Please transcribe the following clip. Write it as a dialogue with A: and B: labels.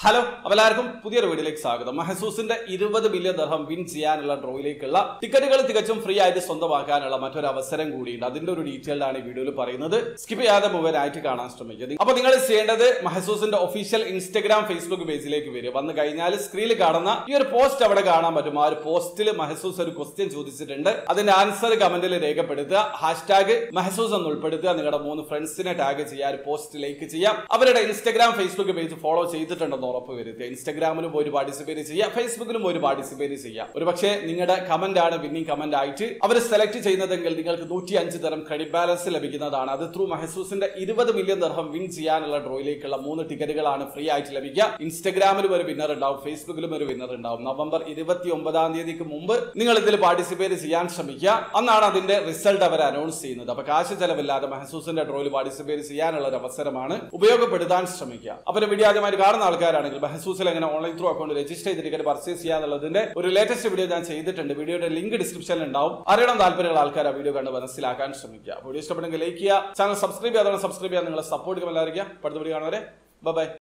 A: hello അപ്പോൾ എല്ലാവർക്കും പുതിയൊരു വീഡിയോയിലേക്ക് സ്വാഗതം മഹസൂസിന്റെ ഇരുപത് മില്യൺ ദർഹം വിൻ ചെയ്യാനുള്ള ഡ്രോയിലേക്കുള്ള ടിക്കറ്റുകൾ തികച്ചും ഫ്രീ ആയിട്ട് സ്വന്തമാക്കാനുള്ള മറ്റൊരു അവസരം കൂടിയുണ്ട് അതിന്റെ ഒരു ഡീറ്റെയിൽഡ് ആണ് ഈ വീഡിയോയിൽ പറയുന്നത് സ്കിപ്പ് ചെയ്യാതെ മുഴുവനായിട്ട് കാണാൻ ശ്രമിക്കുക അപ്പോൾ നിങ്ങൾ ചെയ്യേണ്ടത് മഹസൂസിന്റെ ഒഫീഷ്യൽ ഇൻസ്റ്റഗ്രാം ഫേസ്ബുക്ക് പേജിലേക്ക് വരിക വന്നു കഴിഞ്ഞാൽ സ്ക്രീനിൽ കാണുന്ന ഈ ഒരു പോസ്റ്റ് അവിടെ കാണാൻ പറ്റും ആ ഒരു പോസ്റ്റിൽ മഹസൂസ് ഒരു ക്വസ്റ്റ്യൻ ചോദിച്ചിട്ടുണ്ട് അതിന്റെ ആൻസർ കമന്റിൽ രേഖപ്പെടുത്തുക ഹാഷ്ടാഗ് മഹസൂസ് എന്ന് ഉൾപ്പെടുത്തുക നിങ്ങളുടെ മൂന്ന് ഫ്രണ്ട്സിനെ ടാഗ് ചെയ്യുക ആ ഒരു പോസ്റ്റ് ലൈക്ക് ചെയ്യാം അവരുടെ ഇൻസ്റ്റഗ്രാം ഫേസ്ബുക്ക് പേജ് ഫോളോ ചെയ്തിട്ടുണ്ടെന്ന് ഉറപ്പ് വരുത്തുക ഇൻസ്റ്റഗ്രാമിലും ഒരു പാർട്ടിസിപ്പേറ്റ് ചെയ്യാം ഫേസ്ബുക്കിലും ഒരു പാർട്ടിസിപ്പേറ്റ് ചെയ്യാം ഒരു പക്ഷേ നിങ്ങളുടെ കമന്റ് ആണ് വിന്നിംഗ് കമന്റ് ആയിട്ട് അവർ സെലക്ട് ചെയ്യുന്നതെങ്കിൽ നിങ്ങൾക്ക് നൂറ്റി അഞ്ച് തരം ക്രെഡിറ്റ് ബാലൻസ് ലഭിക്കുന്നതാണ് അത് ത്രൂ മഹസൂസിന്റെ ഇരുപത് മില്യൺ ദർഹം വിൻ ചെയ്യാനുള്ള ഡ്രോയിലേക്കുള്ള മൂന്ന് ടിക്കറ്റുകളാണ് ഫ്രീ ആയിട്ട് ലഭിക്കുക ഇൻസ്റ്റഗ്രാമിലും ഒരു വിന്നർ ഉണ്ടാവും ഫേസ്ബുക്കിലും ഒരു വിന്നർ ഉണ്ടാവും നവംബർ ഇരുപത്തി ഒമ്പതാം തീയതിക്ക് മുമ്പ് നിങ്ങൾ ഇതിൽ പാർട്ടിസിപ്പേറ്റ് ചെയ്യാൻ ശ്രമിക്കുക അന്നാണ് അതിന്റെ റിസൾട്ട് അവർ അനൗൺസ് ചെയ്യുന്നത് അപ്പൊ കാശ് ചെലവില്ലാതെ മഹസൂസിന്റെ ഡ്രോയിൽ പാർട്ടിസിപ്പേറ്റ് ചെയ്യാനുള്ള ഒരു അവസരമാണ് ഉപയോഗപ്പെടുത്താൻ ശ്രമിക്കുക അപ്പൊ വീഡിയോ ആദ്യമായി കാണുന്ന ആൾക്കാരാണെങ്കിൽ മഹസൂസിൽ എങ്ങനെ ഓൺലൈൻ ത്രൂ അക്കൗണ്ട് രജിസ്റ്റർ ചെയ്ത് ടിക്കറ്റ് പർച്ചേസ് ചെയ്യാന്നുള്ളതിന്റെ ഒരു ലേറ്റസ്റ്റ് വീഡിയോ ഞാൻ ചെയ്തിട്ടുണ്ട് വീഡിയോയുടെ ലിങ്ക് ഡിസ്ക്രിപ്ഷനിൽ ഉണ്ടാവും അറിയണം താല്പര്യമുള്ള ആൾക്കാർ ആ വീഡിയോ കണ്ട് മനസ്സിലാക്കാൻ ശ്രമിക്കുക വീഡിയോ ഇഷ്ടപ്പെടുമെങ്കിൽ ലൈക്ക് ചെയ്യുക ചാനൽ സബ്സ്ക്രൈബ് ചെയ്യാതെ സബ്സ്ക്രൈബ് ചെയ്യാൻ നിങ്ങളെ സപ്പോർട്ട് എല്ലാവരും അടുത്ത വീഡിയോ കാണുവരെ ബൈ